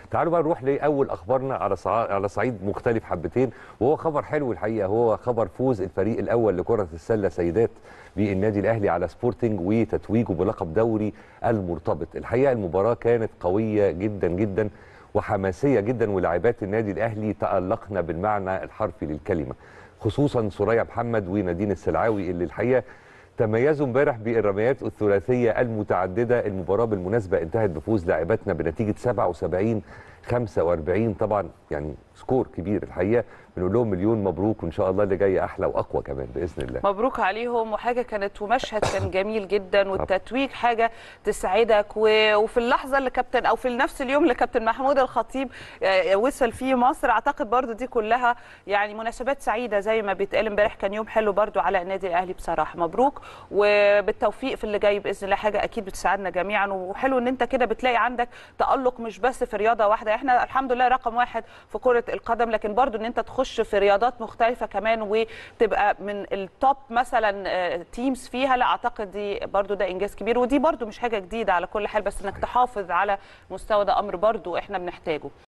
تعالوا بقى نروح لاول اخبارنا على صع... على صعيد مختلف حبتين وهو خبر حلو الحقيقه هو خبر فوز الفريق الاول لكره السله سيدات بالنادي الاهلي على سبورتنج وتتويجه بلقب دوري المرتبط الحقيقه المباراه كانت قويه جدا جدا وحماسيه جدا ولاعبات النادي الاهلي تالقنا بالمعنى الحرفي للكلمه خصوصا سوريا محمد ونادين السلعاوي اللي الحقيقه تميزوا امبارح بالرميات الثلاثيه المتعدده المباراه بالمناسبه انتهت بفوز لاعباتنا بنتيجه 77 45 طبعا يعني سكور كبير الحقيقه بنقول لهم مليون مبروك وان شاء الله اللي جاي احلى واقوى كمان باذن الله مبروك عليهم وحاجه كانت ومشهد كان جميل جدا والتتويج حاجه تسعدك و... وفي اللحظه اللي كابتن او في نفس اليوم اللي كابتن محمود الخطيب وصل فيه مصر اعتقد برضو دي كلها يعني مناسبات سعيده زي ما بيتقال امبارح كان يوم حلو برضو على النادي الاهلي بصراحه مبروك وبالتوفيق في اللي جاي باذن الله حاجه اكيد بتساعدنا جميعا وحلو ان انت كده بتلاقي عندك تالق مش بس في رياضه واحده احنا الحمد لله رقم واحد في كره القدم لكن برضو ان انت تخش في رياضات مختلفه كمان وتبقى من التوب مثلا تيمز فيها لا اعتقد دي برضو ده انجاز كبير ودي برضو مش حاجه جديده على كل حال بس انك تحافظ على مستوى ده امر برضو احنا بنحتاجه